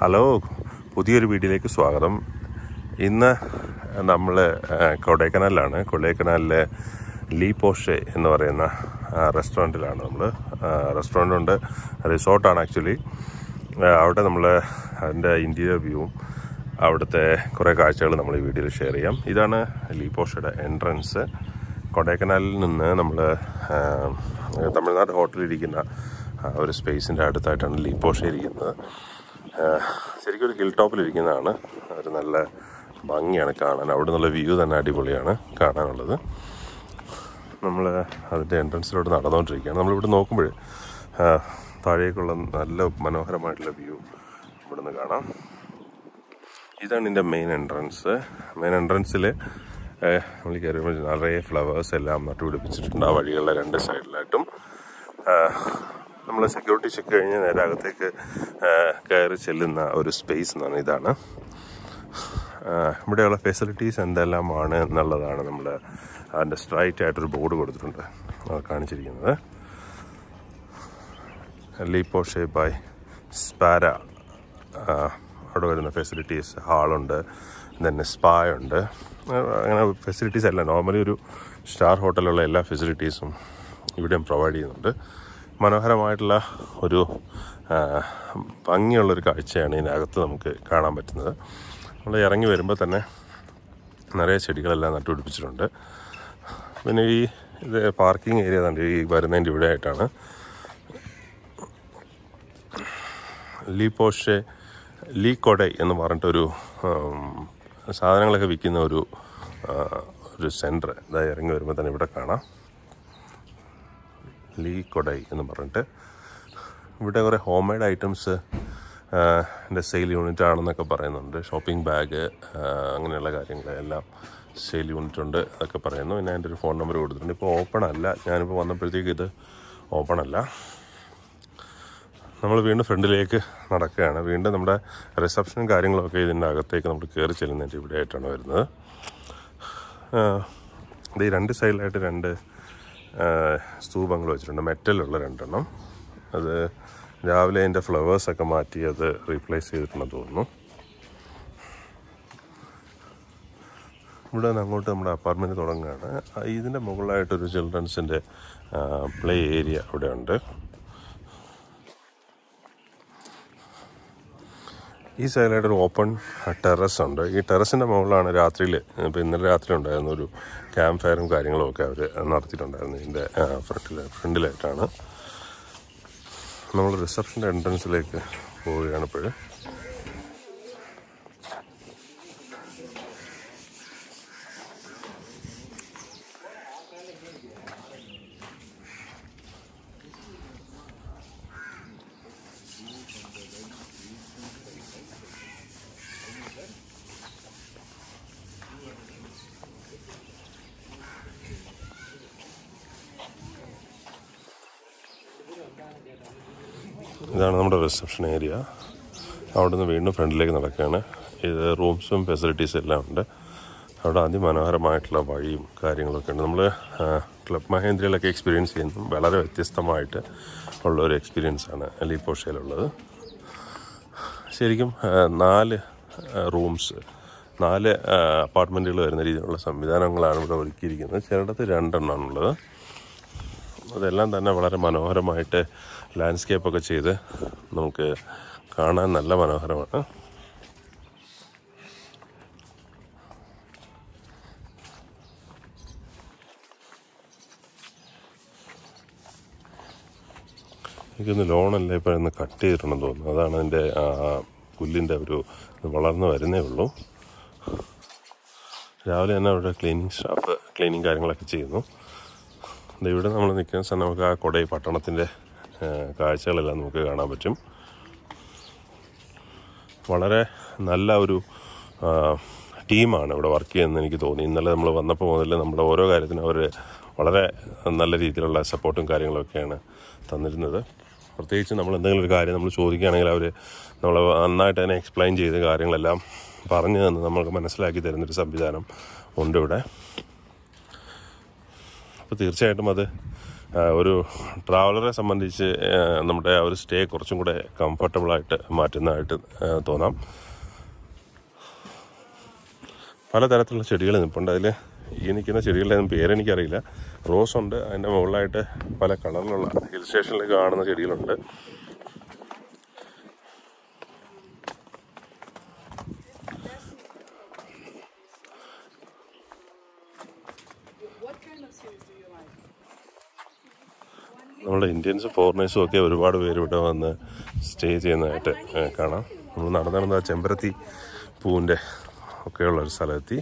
Hello പുതിയൊരു വീഡിയോയിലേക്ക് സ്വാഗതം ഇന്ന് നമ്മൾ കൊടൈക്കനാലിലാണ് കൊടൈക്കനാലിലെ ലീ പോഷെ എന്ന് പറയുന്ന റെസ്റ്റോറൻറ്റിലാണ് നമ്മൾ റെസ്റ്റോറൻ്റ് ഉണ്ട് റിസോർട്ടാണ് ആക്ച്വലി അവിടെ നമ്മൾ അതിൻ്റെ ഇൻറ്റീരിയർ വ്യൂവും അവിടുത്തെ കുറേ കാഴ്ചകൾ നമ്മൾ ഈ വീഡിയോയിൽ ഷെയർ ചെയ്യാം ഇതാണ് ലീ പോഷയുടെ എൻട്രൻസ് കൊടൈക്കനാലിൽ നിന്ന് നമ്മൾ തമിഴ്നാട് ഹോട്ടലിൽ ഇരിക്കുന്ന ആ, ഒരു സ്പേസിൻ്റെ അടുത്തായിട്ടാണ് ലീ പോഷ ഇരിക്കുന്നത് ആ, ശരിക്കും ഒരു ഹിൽ ടോപ്പിലിരിക്കുന്നതാണ് ഒരു നല്ല ഭംഗിയാണ് കാണാൻ അവിടെ നിന്നുള്ള വ്യൂ തന്നെ അടിപൊളിയാണ് കാണാനുള്ളത് നമ്മൾ അതിൻ്റെ എൻട്രൻസിലോട്ട് നടന്നുകൊണ്ടിരിക്കുകയാണ് നമ്മളിവിടെ നോക്കുമ്പോൾ ആ, താഴേക്കുള്ള നല്ല മനോഹരമായിട്ടുള്ള വ്യൂ ഇവിടുന്ന് കാണാം ഇതാണ് ഇതിൻ്റെ മെയിൻ എൻട്രൻസ് മെയിൻ എൻട്രൻസിൽ നമ്മൾ കയറുമ്പോൾ നിറയെ ഫ്ലവേഴ്സ് എല്ലാം നട്ടുപിടിപ്പിച്ചിട്ടുണ്ട് ആ വഴികളുടെ രണ്ട് സൈഡിലായിട്ടും നമ്മൾ സെക്യൂരിറ്റി ചെക്ക് കഴിഞ്ഞ് നേരെ അകത്തേക്ക് ആ, കയറി ചെല്ലുന്ന ഒരു സ്പേസ് എന്നാണ് ഇതാണ് ആ, ഇവിടെയുള്ള ഫെസിലിറ്റീസ് എന്തെല്ലാമാണ് എന്നുള്ളതാണ് നമ്മൾ അതിൻ്റെ സ്ട്രൈറ്റ് ആയിട്ടൊരു ബോർഡ് കൊടുത്തിട്ടുണ്ട് അത് കാണിച്ചിരിക്കുന്നത് ലീപ്പോഷെ ബൈ സ്പാര അവിടെ വരുന്ന ഫെസിലിറ്റീസ് ഹാളുണ്ട് തന്നെ സ്പാ ഉണ്ട് അങ്ങനെ ഫെസിലിറ്റീസ് എല്ലാം നോർമലി ഒരു സ്റ്റാർ ഹോട്ടലിലുള്ള എല്ലാ ഫെസിലിറ്റീസും ഇവിടെയും പ്രൊവൈഡ് ചെയ്യുന്നുണ്ട് മനോഹരമായിട്ടുള്ള ഒരു ആ, ഭംഗിയുള്ളൊരു കാഴ്ചയാണ് ഇതിനകത്ത് നമുക്ക് കാണാൻ പറ്റുന്നത് നമ്മൾ ഇറങ്ങി വരുമ്പോൾ തന്നെ നിറയെ ചെടികളെല്ലാം നട്ടുപിടിപ്പിച്ചിട്ടുണ്ട് പിന്നെ ഈ ഇത് പാർക്കിംഗ് ഏരിയ തന്നെ ഈ വരുന്നതിൻ്റെ ഇവിടെ ആയിട്ടാണ് ലീ പോഷെ ലീ കൊടൈ എന്ന് പറഞ്ഞിട്ടൊരു ഉം, സാധനങ്ങളൊക്കെ വിൽക്കുന്ന ഒരു ആ, ഒരു സെൻറ്റർ ഇതായി ഇറങ്ങി വരുമ്പോൾ തന്നെ ഇവിടെ കാണാം ലീ കൊടൈ എന്ന് പറഞ്ഞിട്ട് ഇവിടെ കുറേ ഹോം മെയ്ഡ് ഐറ്റംസ് എൻ്റെ സെയിൽ യൂണിറ്റ് ആണെന്നൊക്കെ പറയുന്നുണ്ട് ഷോപ്പിംഗ് ബാഗ് അങ്ങനെയുള്ള കാര്യങ്ങൾ എല്ലാം സെയിൽ യൂണിറ്റ് ഉണ്ട് അതൊക്കെ പറയുന്നു പിന്നെ അതിൻ്റെ ഒരു ഫോൺ നമ്പർ കൊടുത്തിട്ടുണ്ട് ഇപ്പോൾ ഓപ്പൺ അല്ല ഞാനിപ്പോൾ വന്നപ്പോഴത്തേക്ക് ഇത് ഓപ്പൺ അല്ല നമ്മൾ വീണ്ടും ഫ്രണ്ടിലേക്ക് നടക്കുകയാണ് വീണ്ടും നമ്മുടെ റിസപ്ഷനും കാര്യങ്ങളൊക്കെ ഇതിൻ്റെ അകത്തേക്ക് നമ്മൾ കയറി ചെല്ലുന്നതിൻ്റെ ഇവിടെ ആയിട്ടാണ് വരുന്നത് ആ, ഇത് ഈ രണ്ട് സൈഡിലായിട്ട് രണ്ട് ആ, സ്തൂപങ്ങൾ വെച്ചിട്ടുണ്ട് മെറ്റലുള്ള രണ്ടെണ്ണം അത് രാവിലെ അതിൻ്റെ ഫ്ലവേഴ്സൊക്കെ മാറ്റി അത് റീപ്ലേസ് ചെയ്തിട്ടുണ്ടെന്ന് തോന്നുന്നു ഇവിടെ നിന്ന് അങ്ങോട്ട് നമ്മുടെ അപ്പാർട്ട്മെൻറ്റ് തുടങ്ങുകയാണ് ആ, ഇതിൻ്റെ മുകളിലായിട്ടൊരു ചിൽഡ്രൻസിൻ്റെ പ്ലേ ഏരിയ അവിടെ ഉണ്ട് ഈ സൈഡിലായിട്ട് ഒരു ഓപ്പൺ ടെറസ് ഉണ്ട് ഈ ടെറസിൻ്റെ മുകളിലാണ് രാത്രിയിൽ ഇപ്പോൾ ഇന്നലെ രാത്രി ഉണ്ടായിരുന്ന ഒരു ക്യാമ്പ് ഫയറും കാര്യങ്ങളും ഒക്കെ അവർ നടത്തിയിട്ടുണ്ടായിരുന്നു ഇതിൻ്റെ ഫ്രണ്ടിൽ ഫ്രണ്ടിലായിട്ടാണ് നമ്മൾ റിസപ്ഷൻ്റെ എൻട്രൻസിലേക്ക് പോവുകയാണ് ഇപ്പോൾ ഇതാണ് നമ്മുടെ റിസപ്ഷൻ ഏരിയ അവിടെ നിന്ന് വീണ്ടും ഫ്രണ്ടിലേക്ക് നടക്കുകയാണ് ഇത് റൂംസും ഫെസിലിറ്റീസും എല്ലാം ഉണ്ട് അവിടെ അതിമനോഹരമായിട്ടുള്ള വഴിയും കാര്യങ്ങളൊക്കെ ഉണ്ട് നമ്മൾ ക്ലബ് മഹേന്ദ്രയിലൊക്കെ എക്സ്പീരിയൻസ് ചെയ്യുന്നതും വളരെ വ്യത്യസ്തമായിട്ട് ഉള്ള ഒരു എക്സ്പീരിയൻസ് ആണ് ലീപോഷയിലുള്ളത് ശരിക്കും ആ, നാല് റൂംസ് നാല് അപ്പാർട്ട്മെൻറ്റുകൾ വരുന്ന രീതിയിലുള്ള സംവിധാനങ്ങളാണ് ഇവിടെ ഒരുക്കിയിരിക്കുന്നത് ചിലയിടത്ത് രണ്ടെണ്ണമാണുള്ളത് അതെല്ലാം തന്നെ വളരെ മനോഹരമായിട്ട് ലാൻഡ്സ്കേപ്പൊക്കെ ചെയ്ത് നമുക്ക് കാണാൻ നല്ല മനോഹരമാണ് എനിക്കൊന്ന് ലോണല്ല ഇപ്പോൾ ഇന്ന് കട്ട് ചെയ്തിട്ടുണ്ടെന്ന് തോന്നുന്നു അതാണ് അതിൻ്റെ ആ പുല്ലിൻ്റെ ഒരു ഇത് വളർന്നു വരുന്നേ ഉള്ളൂ രാവിലെ തന്നെ അവിടെ ക്ലീനിങ് സ്റ്റാഫ് ക്ലീനിങ് കാര്യങ്ങളൊക്കെ ചെയ്യുന്നു ദേ ഇവിടെ നമ്മൾ നിൽക്കുന്ന സ്ഥലം നമുക്ക് ആ കൊടൈ പട്ടണത്തിൻ്റെ ആ, കാഴ്ചകളെല്ലാം നമുക്ക് കാണാൻ പറ്റും വളരെ നല്ല ഒരു ആ, ടീമാണ് ഇവിടെ വർക്ക് ചെയ്യുന്നത് എനിക്ക് തോന്നി ഇന്നലെ നമ്മൾ വന്നപ്പോൾ മുതൽ നമ്മുടെ ഓരോ കാര്യത്തിനും അവർ വളരെ നല്ല രീതിയിലുള്ള സപ്പോർട്ടും കാര്യങ്ങളൊക്കെയാണ് തന്നിരുന്നത് പ്രത്യേകിച്ച് നമ്മൾ എന്തെങ്കിലും ഒരു കാര്യം നമ്മൾ ചോദിക്കുകയാണെങ്കിൽ അവർ നമ്മൾ നന്നായിട്ട് തന്നെ എക്സ്പ്ലെയിൻ ചെയ്ത് കാര്യങ്ങളെല്ലാം പറഞ്ഞു തന്ന് നമ്മൾക്ക് മനസ്സിലാക്കി തരുന്നൊരു സംവിധാനം ഉണ്ട് ഇവിടെ അപ്പോൾ തീർച്ചയായിട്ടും അത് ആ, ഒരു ട്രാവലറെ സംബന്ധിച്ച് ആ, നമ്മുടെ ആ ഒരു സ്റ്റേ കുറച്ചും കൂടെ കംഫർട്ടബിളായിട്ട് മാറ്റുന്നതായിട്ട് ആ, തോന്നാം പലതരത്തിലുള്ള ചെടികൾ നിൽപ്പുണ്ട് അതിൽ ഈ നിൽക്കുന്ന ചെടികളുടെ ഒന്നും പേരെനിക്കറിയില്ല റോസ് ഉണ്ട് അതിൻ്റെ മുകളിലായിട്ട് പല കളറിലുള്ള ഹിൽ സ്റ്റേഷനിൽ കാണുന്ന ചെടികളുണ്ട് What kind of series do you like? നമ്മുടെ ഇന്ത്യൻസും ഫോറിനേഴ്സും ഒക്കെ ഒരുപാട് പേര് ഇവിടെ വന്ന് സ്റ്റേ ചെയ്യുന്നതായിട്ട് ഏ, കാണാം നമ്മൾ നടന്നു നടന്ന ആ ചെമ്പരത്തി പൂവിൻ്റെ ഒക്കെയുള്ള ഒരു സ്ഥലമെത്തി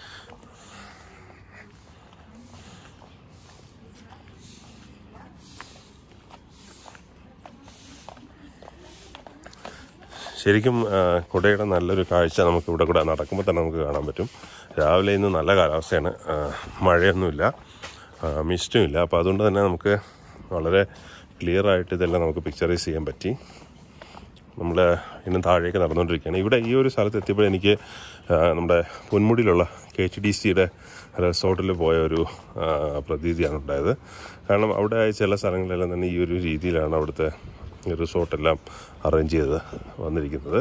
ശരിക്കും ആ, കുടയുടെ നല്ലൊരു കാഴ്ച നമുക്ക് ഇവിടെ കൂടെ നടക്കുമ്പോൾ തന്നെ നമുക്ക് കാണാൻ പറ്റും രാവിലെ ഇന്ന് നല്ല കാലാവസ്ഥയാണ് ആ, മഴയൊന്നുമില്ല ആ, മിസ്റ്റുമില്ല അപ്പോൾ അതുകൊണ്ട് തന്നെ നമുക്ക് വളരെ ക്ലിയർ ആയിട്ട് ഇതെല്ലാം നമുക്ക് പിക്ചറൈസ് ചെയ്യാൻ പറ്റി നമ്മൾ ഇന്നും താഴേക്ക് നടന്നുകൊണ്ടിരിക്കുകയാണ് ഇവിടെ ഈ ഒരു സ്ഥലത്ത് എത്തിയപ്പോൾ എനിക്ക് ആ, നമ്മുടെ പൊന്മുടിയിലുള്ള കെ എച്ച് ഡി സിയുടെ റിസോർട്ടിൽ പോയ ഒരു ആ, പ്രതീതിയാണ് ഉണ്ടായത് കാരണം അവിടെ ചില സ്ഥലങ്ങളിലെല്ലാം തന്നെ ഈ ഒരു രീതിയിലാണ് അവിടുത്തെ റിസോർട്ടെല്ലാം അറേഞ്ച് ചെയ്ത് വന്നിരിക്കുന്നത്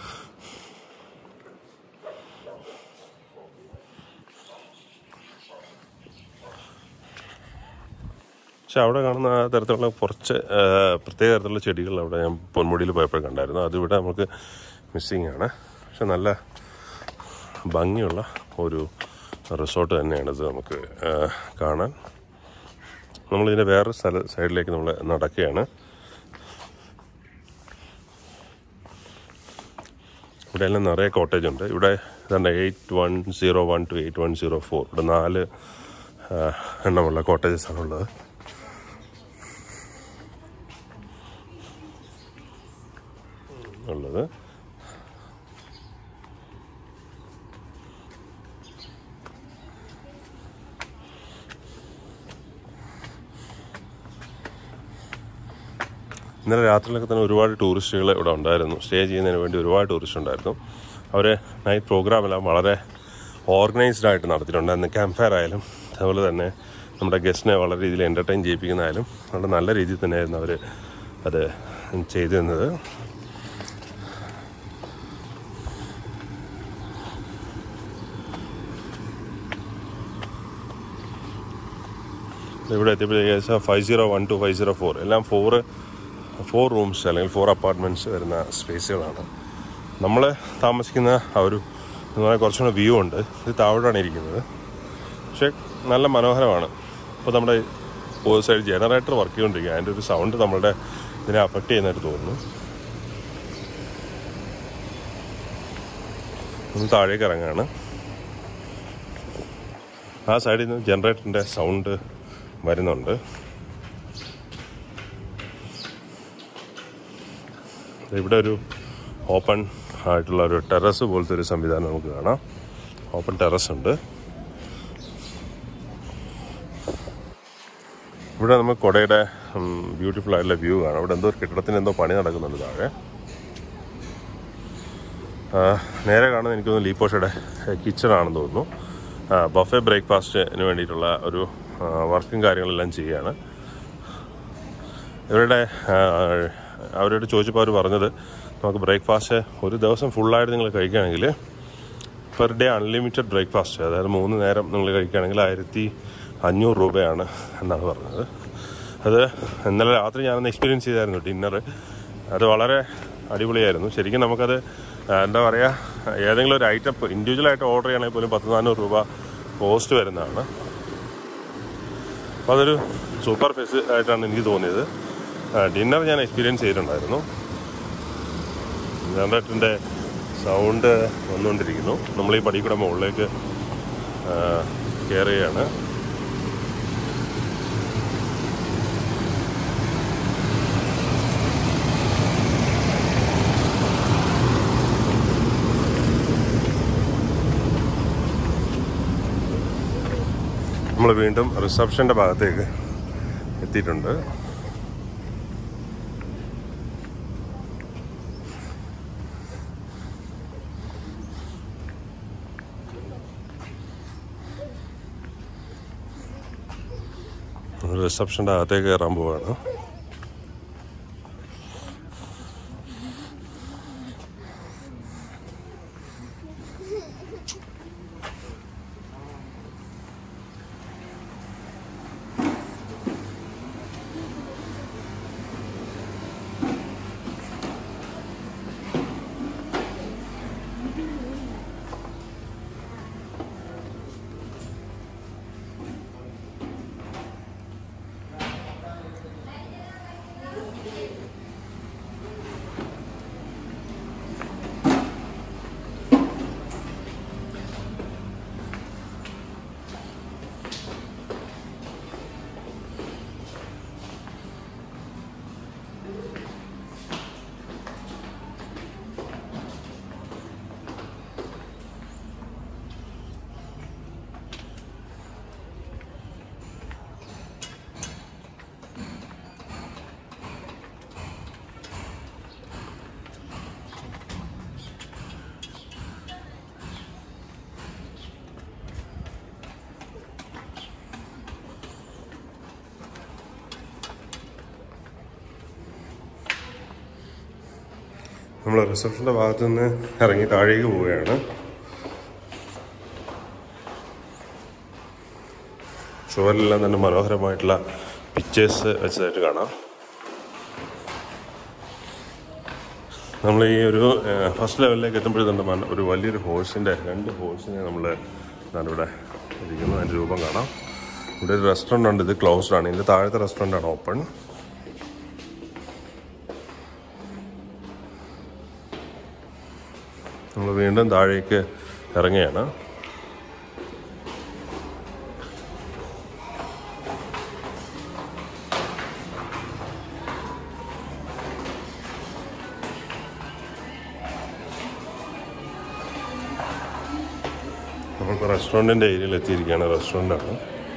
പക്ഷെ അവിടെ കാണുന്ന ആ തരത്തിലുള്ള കുറച്ച് ആ, പ്രത്യേക തരത്തിലുള്ള ചെടികൾ അവിടെ ഞാൻ പൊന്മുടിയിൽ പോയപ്പോൾ കണ്ടായിരുന്നു അതിവിടെ നമുക്ക് മിസ്സിങ് ആണ് പക്ഷെ നല്ല ഭംഗിയുള്ള ഒരു റിസോർട്ട് തന്നെയാണ് ഇത് നമുക്ക് ആ, കാണാൻ നമ്മളിതിൻ്റെ വേറൊരു സ്ഥല സൈഡിലേക്ക് നമ്മൾ നടക്കുകയാണ് ഇവിടെ എല്ലാം നിറയെ കോട്ടേജ് ഉണ്ട് ഇവിടെ ഇതാണ്ട് eight one zero one two eight one zero four ഇവിടെ നാല് ആ, എണ്ണമുള്ള കോട്ടേജസ് ആണുള്ളത് ഉള്ളത് ഇന്നലെ രാത്രിയിലൊക്കെ തന്നെ ഒരുപാട് ടൂറിസ്റ്റുകൾ ഇവിടെ ഉണ്ടായിരുന്നു സ്റ്റേ ചെയ്യുന്നതിന് വേണ്ടി ഒരുപാട് ടൂറിസ്റ്റ് ഉണ്ടായിരുന്നു അവർ നൈറ്റ് പ്രോഗ്രാം എല്ലാം വളരെ ഓർഗനൈസ്ഡ് ആയിട്ട് നടത്തിയിട്ടുണ്ട് അന്ന് ക്യാമ്പ് ഫയർ ആയാലും അതുപോലെ തന്നെ നമ്മുടെ ഗസ്റ്റിനെ വളരെ രീതിയിൽ എൻ്റർടൈൻ ചെയ്യിപ്പിക്കുന്നതായാലും വളരെ നല്ല രീതിയിൽ തന്നെയായിരുന്നു അവർ അത് ചെയ്തു തന്നത് ഇവിടെ എത്തിയപ്പോൾ ഏകദേശം five zero one two five zero four എല്ലാം ഫോർ ഫോർ റൂംസ് അല്ലെങ്കിൽ ഫോർ അപ്പാർട്ട്മെൻറ്റ്സ് വരുന്ന സ്പേസുകളാണ് നമ്മൾ താമസിക്കുന്ന ആ ഒരു എന്ന് പറഞ്ഞാൽ കുറച്ചുകൂടെ വ്യൂ ഉണ്ട് ഇത് താഴോട്ടാണ് ഇരിക്കുന്നത് പക്ഷേ നല്ല മനോഹരമാണ് ഇപ്പോൾ നമ്മുടെ ഒരു സൈഡ് ജനറേറ്റർ വർക്ക് ചെയ്തുകൊണ്ടിരിക്കുക അതിൻ്റെ ഒരു സൗണ്ട് നമ്മളുടെ ഇതിനെ അഫക്റ്റ് ചെയ്യുന്നതായിട്ട് തോന്നുന്നു നമ്മൾ താഴേക്ക് ഇറങ്ങുകയാണ് ആ സൈഡിൽ നിന്ന് ജനറേറ്ററിൻ്റെ സൗണ്ട് വരുന്നുണ്ട് ഇവിടെ ഒരു ഓപ്പൺ ആയിട്ടുള്ള ഒരു ടെറസ് പോലത്തെ ഒരു സംവിധാനം നമുക്ക് കാണാം ഓപ്പൺ ടെറസ് ഉണ്ട് ഇവിടെ നമുക്ക് കൊടയുടെ ബ്യൂട്ടിഫുൾ ആയിട്ടുള്ള വ്യൂ കാണാം ഇവിടെ എന്തോ ഒരു കെട്ടിടത്തിന് എന്തോ പണി നടക്കുന്നുണ്ട് താഴെ ആ, നേരെ കാണുന്നത് എനിക്ക് തോന്നുന്നു ലീപ്പോഷയുടെ കിച്ചൺ ആണെന്ന് തോന്നുന്നു ബഫെ ബ്രേക്ക്ഫാസ്റ്റിന് വേണ്ടിയിട്ടുള്ള ഒരു ആ, വർക്കും കാര്യങ്ങളെല്ലാം ചെയ്യുകയാണ് ഇവരുടെ ആ, അവരോട് ചോദിച്ചപ്പോൾ അവർ പറഞ്ഞത് നമുക്ക് ബ്രേക്ക്ഫാസ്റ്റ് ഒരു ദിവസം ഫുള്ളായിട്ട് നിങ്ങൾ കഴിക്കുകയാണെങ്കിൽ പെർ ഡേ അൺലിമിറ്റഡ് ബ്രേക്ക്ഫാസ്റ്റ് അതായത് മൂന്ന് നേരം നിങ്ങൾ കഴിക്കുകയാണെങ്കിൽ ആയിരത്തി അഞ്ഞൂറ് രൂപയാണ് എന്നാണ് പറഞ്ഞത് അത് ഇന്നലെ രാത്രി ഞാനൊന്ന് എക്സ്പീരിയൻസ് ചെയ്തായിരുന്നു ഡിന്നർ അത് വളരെ അടിപൊളിയായിരുന്നു ശരിക്കും നമുക്കത് ആ, എന്താ പറയുക ഏതെങ്കിലും ഒരു ഐറ്റം ഇൻഡിവിജ്വലായിട്ട് ഓർഡർ ചെയ്യണമെങ്കിൽ പോലും പത്ത് നാനൂറ് രൂപ കോസ്റ്റ് വരുന്നതാണ് അപ്പോൾ അതൊരു സൂപ്പർ ഫെസ് ആയിട്ടാണ് എനിക്ക് തോന്നിയത് ഡിന്നർ ഞാൻ എക്സ്പീരിയൻസ് ചെയ്തിട്ടുണ്ടായിരുന്നു ജനറേറ്ററിൻ്റെ സൗണ്ട് വന്നുകൊണ്ടിരിക്കുന്നു നമ്മൾ ഈ പടി കൂടെ മുകളിലേക്ക് കയറുകയാണ് നമ്മൾ വീണ്ടും റിസപ്ഷൻ്റെ ഭാഗത്തേക്ക് എത്തിയിട്ടുണ്ട് റിസപ്ഷൻ്റെ അകത്തേക്ക് കയറാൻ പോവാണ് നമ്മൾ റിസപ്ഷൻ്റെ ഭാഗത്ത് നിന്ന് ഇറങ്ങി താഴേക്ക് പോവുകയാണ് ചുവരിലെല്ലാം തന്നെ മനോഹരമായിട്ടുള്ള പിക്ചേഴ്സ് വെച്ചതായിട്ട് കാണാം നമ്മൾ ഈ ഒരു ഫസ്റ്റ് ലെവലിലേക്ക് എത്തുമ്പോഴത്തേണ്ട് മന ഒരു വലിയൊരു ഹോഴ്സിൻ്റെ രണ്ട് ഹോഴ്സിനെ നമ്മൾ ഇവിടെ ഇരിക്കുന്നു അതിൻ്റെ രൂപം കാണാം ഇവിടെ ഒരു റെസ്റ്റോറൻ്റ് ഉണ്ട് ഇത് ക്ലോസ്ഡ് ആണ് ഇതിൻ്റെ താഴത്തെ റെസ്റ്റോറൻ്റ് ആണ് ഓപ്പൺ നമ്മൾ വീണ്ടും താഴേക്ക് ഇറങ്ങുകയാണ് നമ്മളിപ്പോൾ റെസ്റ്റോറൻറ്റിൻ്റെ ഏരിയയിൽ എത്തിയിരിക്കുകയാണ് റെസ്റ്റോറൻ്റാണ്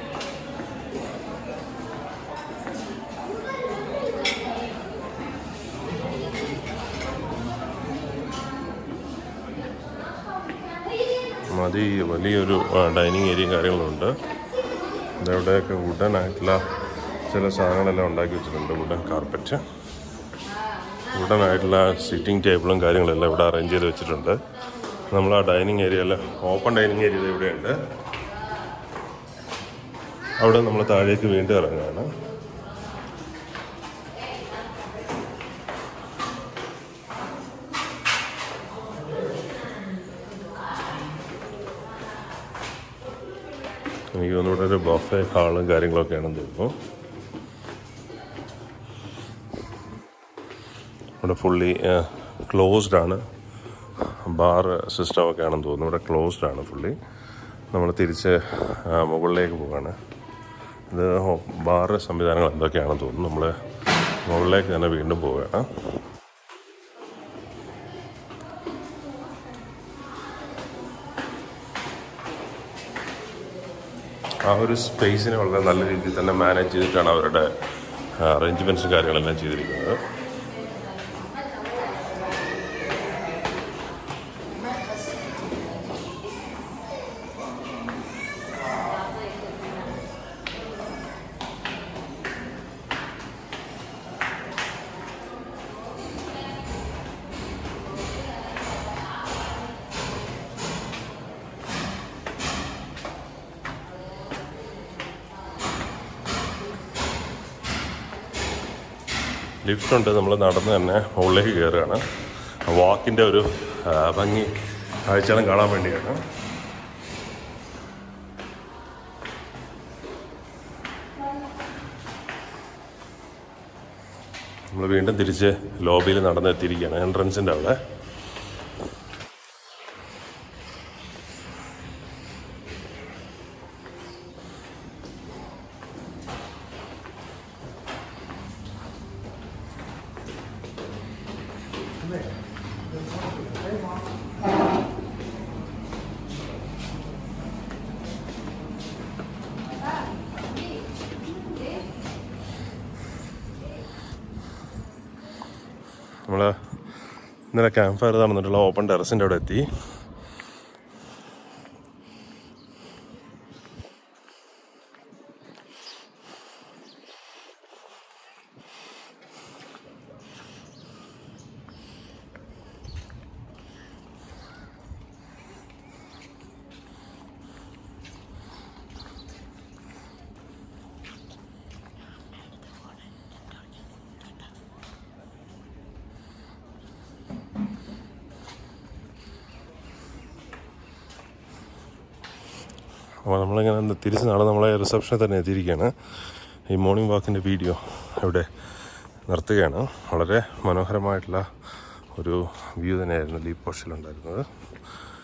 മതി വലിയൊരു ഡൈനിങ് ഏരിയയും കാര്യങ്ങളുണ്ട് ഇതവിടെയൊക്കെ വുഡൻ ആയിട്ടുള്ള ചില സാധനങ്ങളെല്ലാം ഉണ്ടാക്കി വെച്ചിട്ടുണ്ട് വുഡൻ കാർപ്പറ്റ് വുഡൻ ആയിട്ടുള്ള സിറ്റിംഗ് ടേബിളും കാര്യങ്ങളെല്ലാം ഇവിടെ അറേഞ്ച് ചെയ്ത് വെച്ചിട്ടുണ്ട് നമ്മൾ ആ ഡൈനിങ് ഏരിയയിൽ ഓപ്പൺ ഡൈനിങ് ഏരിയ ഇവിടെയുണ്ട് അവിടെ നമ്മൾ താഴേക്ക് വീണ്ടും ഇറങ്ങുകയാണ് എനിക്ക് തോന്നുന്നു ഇവിടെ ഒരു ബൊഫെ ഹാളും കാര്യങ്ങളൊക്കെയാണെന്ന് തോന്നുന്നു ഇവിടെ ഫുള്ളി ക്ലോസ്ഡ് ആണ് ബാർ സിസ്റ്റം ഒക്കെ ആണെന്ന് തോന്നുന്നു ഇവിടെ ക്ലോസ്ഡ് ആണ് ഫുള്ളി നമ്മൾ തിരിച്ച് ആ, മുകളിലേക്ക് പോവാണ് ഇത് ബാർ സംവിധാനങ്ങൾ എന്തൊക്കെയാണെന്ന് തോന്നുന്നു നമ്മൾ മുകളിലേക്ക് തന്നെ വീണ്ടും പോവുകയാണ് ആ ഒരു സ്പേസിനെ വളരെ നല്ല രീതിയിൽ തന്നെ മാനേജ് ചെയ്തിട്ടാണ് അവരുടെ അറേഞ്ച്മെൻറ്റ്സും കാര്യങ്ങളെല്ലാം ചെയ്തിരിക്കുന്നത് ലിഫ്റ്റ് ഉണ്ട് നമ്മൾ നടന്ന് തന്നെ മുകളിലേക്ക് കയറുകയാണ് വാക്കിൻ്റെ ഒരു ആ, ഭംഗി കാഴ്ചകളും കാണാൻ വേണ്ടിയാണ് നമ്മൾ വീണ്ടും തിരിച്ച് ലോബിയിൽ നടന്നെത്തിയിരിക്കുകയാണ് എൻട്രൻസിൻ്റെ അവിടെ നമ്മൾ ഇന്നലെ ക്യാമ്പ് ഫയർ നടന്നിട്ടുള്ള ഓപ്പൺ ടെറസിൻ്റെ അവിടെ എത്തി അപ്പോൾ നമ്മളിങ്ങനെ ഒന്ന് തിരിച്ച് നാളെ നമ്മളെ റിസപ്ഷനിൽ തന്നെ എത്തിയിരിക്കുകയാണ് ഈ മോർണിംഗ് വാക്കിൻ്റെ വീഡിയോ ഇവിടെ നിർത്തുകയാണ് വളരെ മനോഹരമായിട്ടുള്ള ഒരു വ്യൂ തന്നെയായിരുന്നു ലീ പോസ്റ്റിലുണ്ടായിരുന്നത്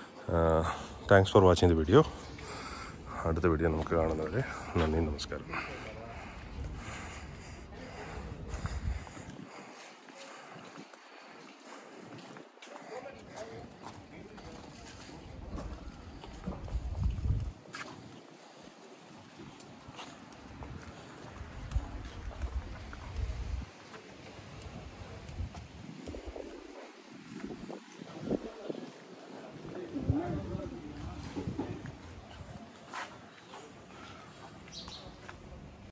thanks for watching the video അടുത്ത വീഡിയോ നമുക്ക് കാണുന്നവരെ നന്ദി നമസ്കാരം